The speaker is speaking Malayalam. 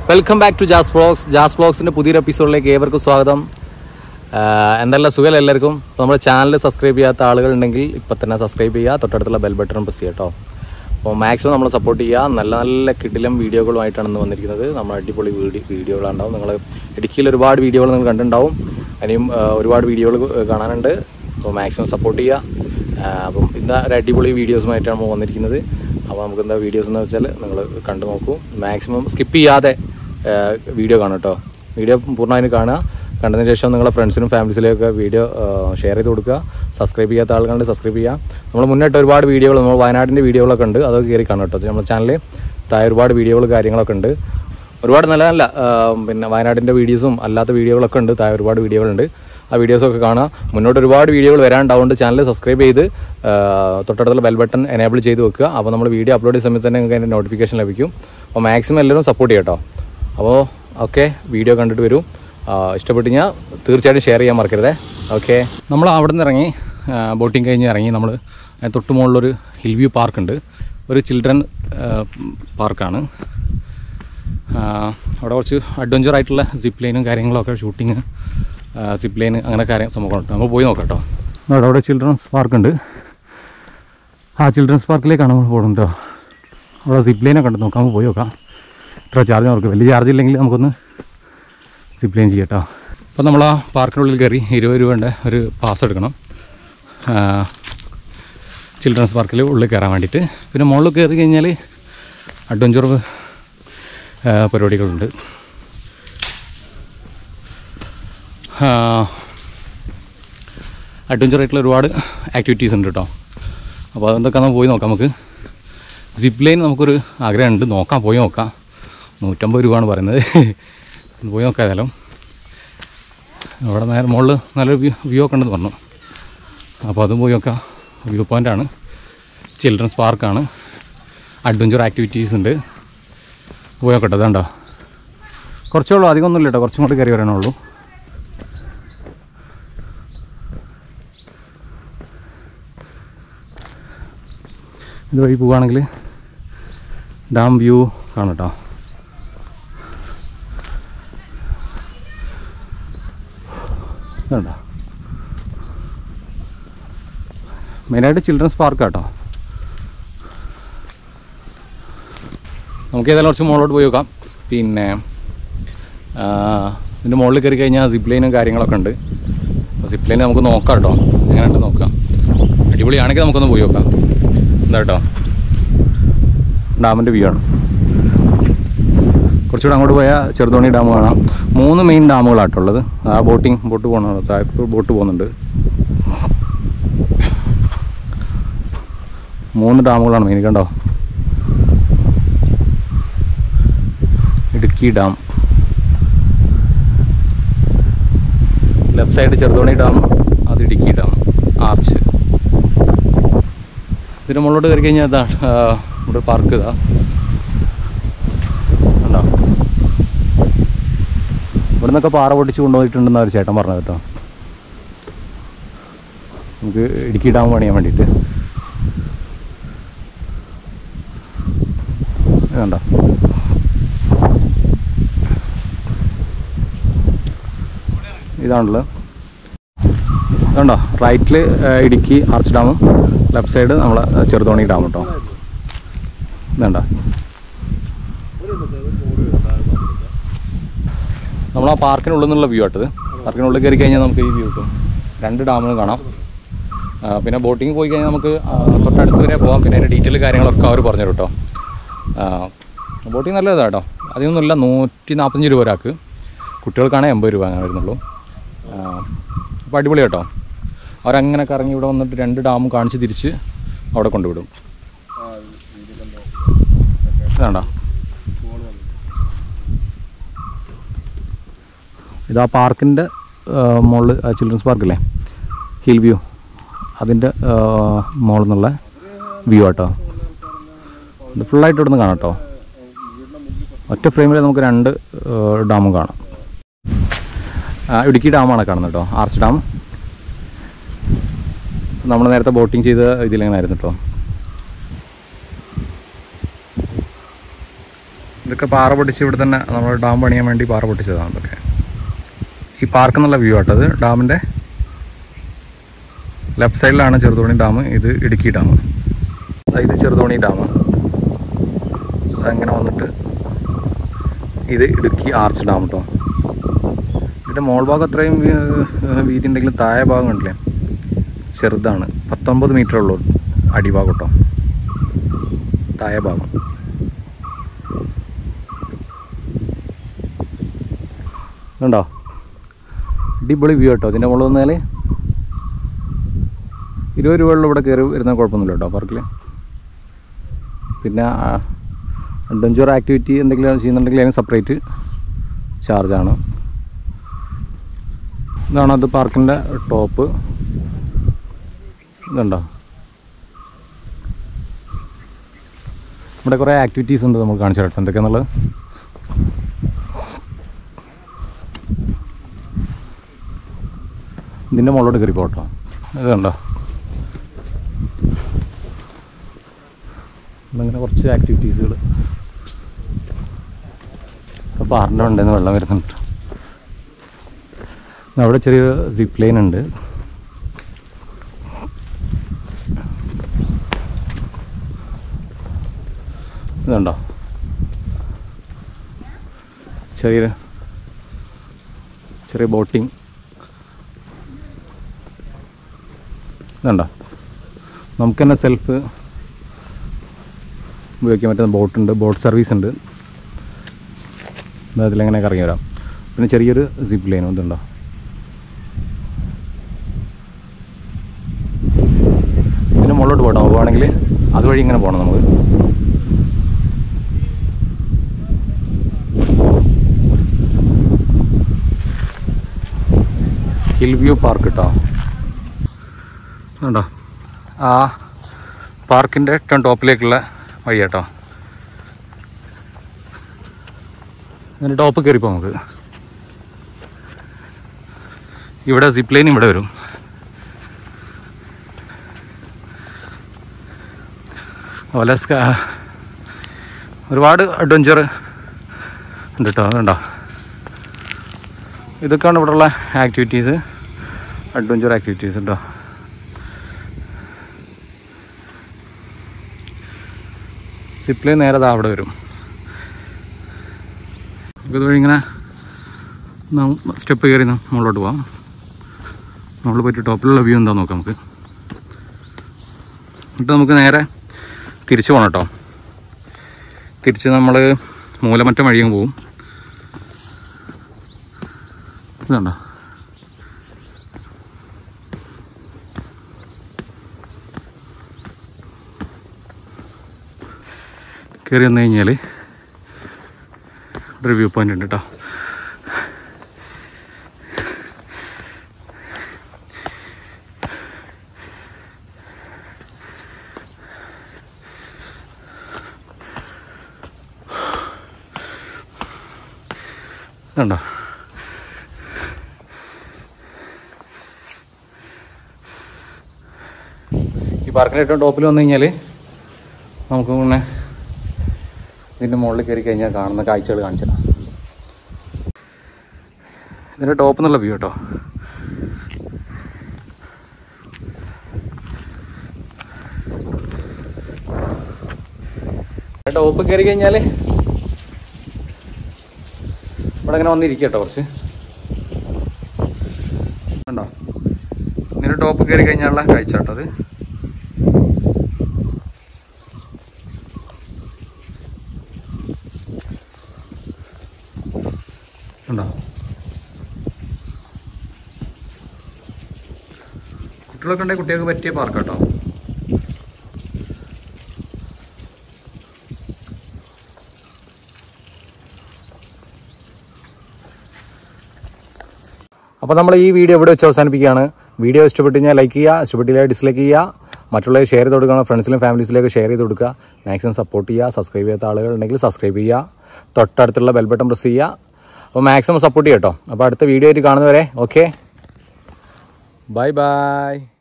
welcome back to Jas vlogs Jas വ്ളോഗ്സിന്റെ പുതിയൊരു എപ്പിസോഡിലേക്ക് ഏവർക്കും സ്വാഗതം ആഹ് എന്തെല്ലാം സുഖം എല്ലാവർക്കും അപ്പോൾ നമ്മുടെ ചാനൽ സബ്സ്ക്രൈബ് ചെയ്യാത്ത ആളുകൾ ഉണ്ടെങ്കിൽ ഇപ്പം തന്നെ സബ്സ്ക്രൈബ് ചെയ്യുക തൊട്ടടുത്തുള്ള ബെൽ ബട്ടൺ പ്രസ് ചെയ്യുക കേട്ടോ അപ്പോൾ മാക്സിമം നമ്മൾ സപ്പോർട്ട് ചെയ്യുക നല്ല നല്ല കിടിലം വീഡിയോകളുമായിട്ടാണ് ഇന്ന് വന്നിരിക്കുന്നത് നമ്മൾ അടിപൊളി വീഡിയോ വീഡിയോകളുണ്ടാവും നിങ്ങൾ ഇടുക്കിയിൽ ഒരുപാട് വീഡിയോകൾ നിങ്ങൾ കണ്ടിട്ടുണ്ടാവും ഇനിയും ആഹ് ഒരുപാട് വീഡിയോകൾ കാണാനുണ്ട് അപ്പോൾ മാക്സിമം സപ്പോർട്ട് ചെയ്യുക ആഹ് അപ്പം ഇന്ന് ഒരു അടിപൊളി വീഡിയോസുമായിട്ടാണ് നമ്മൾ വന്നിരിക്കുന്നത് അപ്പോൾ നമുക്ക് എന്താ വീഡിയോസ് എന്ന് വെച്ചാൽ നിങ്ങൾ കണ്ടു നോക്കൂ മാക്സിമം സ്കിപ്പ് ചെയ്യാതെ വീഡിയോ കാണും കേട്ടോ വീഡിയോ പൂർണ്ണമായിട്ട് കാണുക കണ്ടതിന് ശേഷം നിങ്ങളുടെ ഫ്രണ്ട്സിനും ഫാമിലീസിലേക്ക് വീഡിയോ ഷെയർ ചെയ്ത് കൊടുക്കുക സബ്സ്ക്രൈബ് ചെയ്യാത്ത ആളുകളുണ്ട് സബ്സ്ക്രൈബ് ചെയ്യുക നമ്മൾ മുന്നിട്ട് ഒരുപാട് വീഡിയോകൾ നമ്മൾ വയനാടിൻ്റെ വീഡിയോകളൊക്കെ ഉണ്ട് അതൊക്കെ കയറി കാണും കേട്ടോ നമ്മുടെ ചാനലിൽ താഴെ ഒരുപാട് വീഡിയോകൾ കാര്യങ്ങളൊക്കെ ഉണ്ട് ഒരുപാട് നല്ല നല്ല ആ, പിന്നെ വയനാടിൻ്റെ വീഡിയോസും അല്ലാത്ത വീഡിയോകളൊക്കെ ഉണ്ട് താഴെ ഒരുപാട് വീഡിയോകളുണ്ട് ആ വീഡിയോസൊക്കെ കാണുക മുന്നോട്ട് ഒരുപാട് വീഡിയോകൾ വരാനുണ്ടാവുകൊണ്ട് ചാനൽ സബ്സ്ക്രൈബ് ചെയ്ത് ആ, തൊട്ടടുത്തുള്ള ബെൽ ബട്ടൺ എനേബിൾ ചെയ്ത് വെക്കുക അപ്പോൾ നമ്മൾ വീഡിയോ അപ്ലോഡ് ചെയ്യുന്ന സമയത്ത് തന്നെ നിങ്ങൾക്ക് അതിൻ്റെ നോട്ടിഫിക്കേഷൻ ലഭിക്കും അപ്പോൾ മാക്സിമം എല്ലാവരും സപ്പോർട്ട് ചെയ്യാം കേട്ടോ അപ്പോൾ ഓക്കെ വീഡിയോ കണ്ടിട്ട് വരൂ ആ, ഇഷ്ടപ്പെട്ട് കഴിഞ്ഞാൽ തീർച്ചയായിട്ടും ഷെയർ ചെയ്യാൻ മറക്കരുതേ ഓക്കെ നമ്മൾ അവിടെ നിന്ന് ഇറങ്ങി ബോട്ടിങ് കഴിഞ്ഞ് ഇറങ്ങി നമ്മൾ തൊട്ട് മുകളിലൊരു ഹിൽ വ്യൂ പാർക്ക് ഉണ്ട് ഒരു ചിൽഡ്രൻ പാർക്കാണ് അവിടെ കുറച്ച് അഡ്വഞ്ചർ ആയിട്ടുള്ള സിപ്പ് ലൈനും കാര്യങ്ങളൊക്കെ ഷൂട്ടിങ് സിപ്പ് ലൈൻ അങ്ങനെ കാര്യം സംഭവങ്ങളുണ്ട് നമ്മൾ പോയി നോക്കാം കേട്ടോ അവിടെ അവിടെ ചിൽഡ്രൻസ് പാർക്ക് ഉണ്ട് ആ ചിൽഡ്രൻസ് പാർക്കിലേക്കാണ് നമ്മൾ പോകുന്നത് കേട്ടോ അവിടെ സിപ്പ് ലൈനൊക്കെ ഉണ്ട് നോക്കാം നമുക്ക് പോയി നോക്കാം ഇത്ര ചാർജ് നമുക്ക് വലിയ ചാർജ് ഇല്ലെങ്കിൽ നമുക്കൊന്ന് സിപ്പ് ലൈൻ ചെയ്യാം കേട്ടോ അപ്പോൾ നമ്മൾ ആ പാർക്കിനുള്ളിൽ കയറി ഇരുപത് രൂപേൻ്റെ ഒരു പാസ് എടുക്കണം ചിൽഡ്രൻസ് പാർക്കിൽ ഉള്ളിൽ കയറാൻ വേണ്ടിയിട്ട് പിന്നെ മുകളിൽ കയറി കഴിഞ്ഞാൽ അഡ്വഞ്ചർ പരിപാടികളുണ്ട് അഡ്വഞ്ചർ ആയിട്ടുള്ള ഒരുപാട് ആക്ടിവിറ്റീസ് ഉണ്ട് കേട്ടോ അപ്പോൾ അതെന്തൊക്കെ നമുക്ക് പോയി നോക്കാം നമുക്ക് സിപ്പ് ലൈൻ നമുക്കൊരു ആഗ്രഹമുണ്ട് നോക്കാം പോയി നോക്കാം നൂറ്റമ്പത് രൂപയാണ് പറയുന്നത് ഒന്ന് പോയി നോക്കാം ഏതായാലും അവിടെ നേരെ മുകളിൽ നല്ലൊരു വ്യൂ വ്യൂ ഒക്കെ ഉണ്ടെന്ന് പറഞ്ഞു അപ്പോൾ അതും പോയി നോക്കാം വ്യൂ പോയിൻ്റാണ് ചിൽഡ്രൻസ് പാർക്കാണ് അഡ്വഞ്ചർ ആക്ടിവിറ്റീസ് ഉണ്ട് പോയി നോക്കട്ടെ അതുണ്ടോ കുറച്ചേ ഉള്ളൂ അധികം ഒന്നുമില്ല കേട്ടോ കുറച്ചും കൂടി കയറി വരാനുള്ളൂ ഇത് വഴി പോവുകയാണെങ്കിൽ ഡാം വ്യൂ കാണാം കേട്ടോ ഇതുണ്ടോ മെയിനായിട്ട് ചിൽഡ്രൻസ് പാർക്ക് കേട്ടോ നമുക്ക് ഏതായാലും കുറച്ച് മുകളിലോട്ട് പോയി നോക്കാം പിന്നെ ആ, ഇതിൻ്റെ മുകളിൽ കയറി കഴിഞ്ഞാൽ സിപ്പ് ലൈനും കാര്യങ്ങളൊക്കെ ഉണ്ട് അപ്പോൾ സിപ്പ് ലൈൻ നമുക്ക് നോക്കാം കേട്ടോ എങ്ങനെയുണ്ട് നോക്കാം അടിപൊളിയാണെങ്കിൽ നമുക്കൊന്ന് പോയി നോക്കാം എന്താ കേട്ടോ ഡാമിൻ്റെ വ്യൂ ആണ് കുറച്ചുകൂടെ അങ്ങോട്ട് പോയാൽ ചെറുതോണി ഡാം കാണാം മൂന്ന് മെയിൻ ഡാമുകളായിട്ടുള്ളത് ആ ബോട്ടിങ് ബോട്ട് പോകണം താഴത്ത് ബോട്ട് പോകുന്നുണ്ട് മൂന്ന് ഡാമുകളാണ് മെയിൻ കണ്ടോ Idukki dam left side Cheruthoni dam അത് ഇടുക്കി ഡാം ആർച്ച് ഇതിന് മുകളിലോട്ട് കയറി കഴിഞ്ഞാൽ ഇതാ ആ, ഇവിടെ പാർക്ക് ഇതാ കണ്ടോ ഇവിടെ നിന്നൊക്കെ പാറ പൊട്ടിച്ച് കൊണ്ടുപോയിട്ടുണ്ടെന്ന് ഒരു ചേട്ടൻ പറഞ്ഞത് കേട്ടോ നമുക്ക് ഇടുക്കി ഡാം പണിയാൻ വേണ്ടിയിട്ട് ഇത് കണ്ടോ ഇതാണുള്ളത് കണ്ടോ റൈറ്റിൽ Idukki arch dam left side നമ്മളെ ചെറുതോണി ഡാം കേട്ടോ ഇതുണ്ടോ നമ്മൾ ആ പാർക്കിനുള്ളിൽ നിന്നുള്ള വ്യൂ ആട്ടത് പാർക്കിനുള്ളിൽ കയറി കഴിഞ്ഞാൽ നമുക്ക് ഈ വ്യൂ കിട്ടും രണ്ട് ഡാമുകൾ കാണാം ആ, പിന്നെ ബോട്ടിങ് പോയി കഴിഞ്ഞാൽ നമുക്ക് ആ, തൊട്ടടുത്ത് വരെ പോകാം പിന്നെ അതിൻ്റെ ഡീറ്റെയിൽ കാര്യങ്ങളൊക്കെ അവർ പറഞ്ഞു തരും കേട്ടോ ബോട്ടിങ് നല്ലതാണ് കേട്ടോ അതിനൊന്നുമില്ല നൂറ്റി നാൽപ്പത്തഞ്ച് രൂപ ഒരാൾക്ക് കുട്ടികൾക്കാണെങ്കിൽ എൺപത് രൂപ അങ്ങനെ വരുന്നുള്ളൂ അപ്പോൾ അടിപൊളി കേട്ടോ അവരങ്ങനെ കറങ്ങി ഇവിടെ വന്നിട്ട് രണ്ട് ഡാമും കാണിച്ച് തിരിച്ച് അവിടെ കൊണ്ടുവിടും ഇതാണ്ടോ ഇതാ പാർക്കിൻ്റെ മുകളിൽ ചിൽഡ്രൻസ് പാർക്കില്ലേ ഹിൽ വ്യൂ അതിൻ്റെ മുകളിൽ നിന്നുള്ള വ്യൂ ആട്ടോ ഇത് ഫുള്ളായിട്ട് ഇവിടുന്ന് കാണാം കേട്ടോ ഒറ്റ ഫ്രെയിമിൽ നമുക്ക് രണ്ട് ഡാമും കാണാം ആ, ഇടുക്കി ഡാമാണ് കാണുന്നത് കേട്ടോ ആർച്ച് ഡാം നമ്മൾ നേരത്തെ ബോട്ടിങ് ചെയ്ത ഇതിലെങ്ങനെ ആയിരുന്നു കേട്ടോ ഇതൊക്കെ പാറ പൊട്ടിച്ച് ഇവിടെ തന്നെ നമ്മൾ ഡാം പണിയാൻ വേണ്ടി പാറ പൊട്ടിച്ചതാണ് ഇതൊക്കെ ഈ പാർക്ക് എന്നുള്ള വ്യൂ ആട്ടത് ഡാമിൻ്റെ ലെഫ്റ്റ് സൈഡിലാണ് ചെറുതോണി ഡാം ഇത് ഇടുക്കി ഡാം ഇത് ചെറുതോണി ഡാം അതങ്ങനെ വന്നിട്ട് ഇത് ഇടുക്കി ആർച്ച് ഡാം കേട്ടോ ഇതിൻ്റെ മോൾ ഭാഗം അത്രയും വീ- വീതി ഉണ്ടെങ്കിലും താഴെ ഭാഗം കണ്ടില്ലേ ചെറുതാണ് പത്തൊമ്പത് മീറ്റർ ഉള്ളൂ അടിഭാഗം കേട്ടോ താഴെ ഭാഗം ഉണ്ടോ അടിപൊളി വ്യൂ കേട്ടോ ഇതിൻ്റെ മുകളിൽ വന്നാൽ ഇരുപത് രൂപയുള്ള ഇവിടെ കയറി വരുന്ന കുഴപ്പമൊന്നുമില്ല കേട്ടോ പാർക്കിൽ പിന്നെ അഡ്വഞ്ചർ ആക്ടിവിറ്റി എന്തെങ്കിലും ചെയ്യുന്നുണ്ടെങ്കിൽ അതിന് സെപ്പറേറ്റ് ചാർജാണ് ഇതാണ് അത് പാർക്കിൻ്റെ ടോപ്പ് ഇതുണ്ടോ ഇവിടെ കുറേ ആക്ടിവിറ്റീസ് ഉണ്ട് നമുക്ക് കാണിച്ചു തരട്ടെ എന്തൊക്കെയാണെന്നുള്ളത് ഇതിൻ്റെ മുകളിലോട്ട് കയറി പോട്ടോ ഇത് കണ്ടോ അങ്ങനെ കുറച്ച് ആക്ടിവിറ്റീസുകൾ അപ്പോൾ പാറിൻ്റെ ഉണ്ടെന്ന് വെള്ളം വരുന്നുണ്ട് അവിടെ ചെറിയൊരു സിപ്പ് ലൈൻ ഉണ്ട് ഇതുണ്ടോ ചെറിയ ചെറിയ ബോട്ടിങ് ഇതുണ്ടോ നമുക്ക് തന്നെ സെൽഫ് ഉപയോഗിക്കാൻ പറ്റുന്ന ബോട്ടുണ്ട് ബോട്ട് സർവീസ് ഉണ്ട് ഇത് അതിലെങ്ങനെ കറങ്ങി വരാം പിന്നെ ചെറിയൊരു സിപ്പ് ലൈനും ഇതുണ്ടോ ഇതിന് മുകളിലോട്ട് പോകണം പോകുകയാണെങ്കിൽ അതുവഴി ഇങ്ങനെ പോകണം നമുക്ക് ഹിൽ വ്യൂ പാർക്ക് കേട്ടോ ഉണ്ടോ ആ പാർക്കിൻ്റെ ഏറ്റവും ടോപ്പിലേക്കുള്ള വഴി കേട്ടോ അതിൻ്റെ ടോപ്പ് കയറിപ്പോ നമുക്ക് ഇവിടെ സിപ്പ് ലൈൻ ഇവിടെ വരും അതുപോലെ സ്ക- ഒരുപാട് അഡ്വഞ്ചർ ഉണ്ട് കേട്ടോ അതുണ്ടോ ഇതൊക്കെയാണ് ഇവിടെയുള്ള ആക്ടിവിറ്റീസ് അഡ്വഞ്ചർ ആക്ടിവിറ്റീസ് കേട്ടോ സിപ്പ് ലൈൻ നേരെ ദാ അവിടെ വരും ഇതുവഴി ഇങ്ങനെ സ്റ്റെപ്പ് കയറി ന- മുകളിലോട്ട് പോവാം മുകളിൽ പോയിട്ട് ടോപ്പിലുള്ള വ്യൂ എന്താ നോക്കാം നമുക്ക് എന്നിട്ട് നമുക്ക് നേരെ തിരിച്ചു പോകണം കേട്ടോ തിരിച്ച് നമ്മൾ മൂലമറ്റം വഴിയും പോവും ഇതുണ്ടോ കയറി വന്നു കഴിഞ്ഞാൽ ഒരു വ്യൂ പോയിന്റ് ഉണ്ട് കേട്ടോ ഇതുണ്ടോ ഈ പാർക്കിൻ്റെ ഏറ്റവും ടോപ്പിൽ വന്നു കഴിഞ്ഞാൽ നമുക്ക് പിന്നെ ഇതിൻ്റെ മുകളിൽ കയറി കഴിഞ്ഞാൽ കാണുന്ന കാഴ്ചകൾ കാണിച്ചതാണ് ഇതിൻ്റെ ടോപ്പ് എന്നുള്ള വ്യൂ കേട്ടോ ടോപ്പ് കയറി കഴിഞ്ഞാൽ ഇവിടെ ഇങ്ങനെ വന്നിരിക്കുക കേട്ടോ കുറച്ച് കണ്ടോ ഇതിൻ്റെ ടോപ്പ് കയറി കഴിഞ്ഞാലുള്ള കാഴ്ച കേട്ടോ അത് ഉണ്ടോ കുട്ടികളൊക്കെ ഉണ്ടെങ്കിൽ കുട്ടികൾക്ക് പറ്റിയ പാർക്ക് കേട്ടോ അപ്പോൾ നമ്മൾ ഈ വീഡിയോ ഇവിടെ വെച്ച് അവസാനിപ്പിക്കുകയാണ് വീഡിയോ ഇഷ്ടപ്പെട്ട് കഴിഞ്ഞാൽ ലൈക്ക് ചെയ്യുക ഇഷ്ടപ്പെട്ടില്ല ഡിസ്ലൈക്ക് ചെയ്യുക മറ്റുള്ളവർ ഷെയർ ചെയ്ത് കൊടുക്കണം ഫ്രണ്ട്സിലും ഫാമിലീസിലേക്ക് ഷെയർ ചെയ്ത് കൊടുക്കുക മാക്സിമം സപ്പോർട്ട് ചെയ്യുക സബ്സ്ക്രൈബ് ചെയ്യാത്ത ആളുകൾ ഉണ്ടെങ്കിൽ സബ്സ്ക്രൈബ് ചെയ്യുക തൊട്ടടുത്തുള്ള ബെൽ ബട്ടൺ പ്രസ് ചെയ്യുക അപ്പോൾ മാക്സിമം സപ്പോർട്ട് ചെയ്യാം കേട്ടോ അപ്പോൾ അടുത്ത വീഡിയോ ആയിട്ട് കാണുന്നവരെ ഓക്കെ ബൈ ബൈ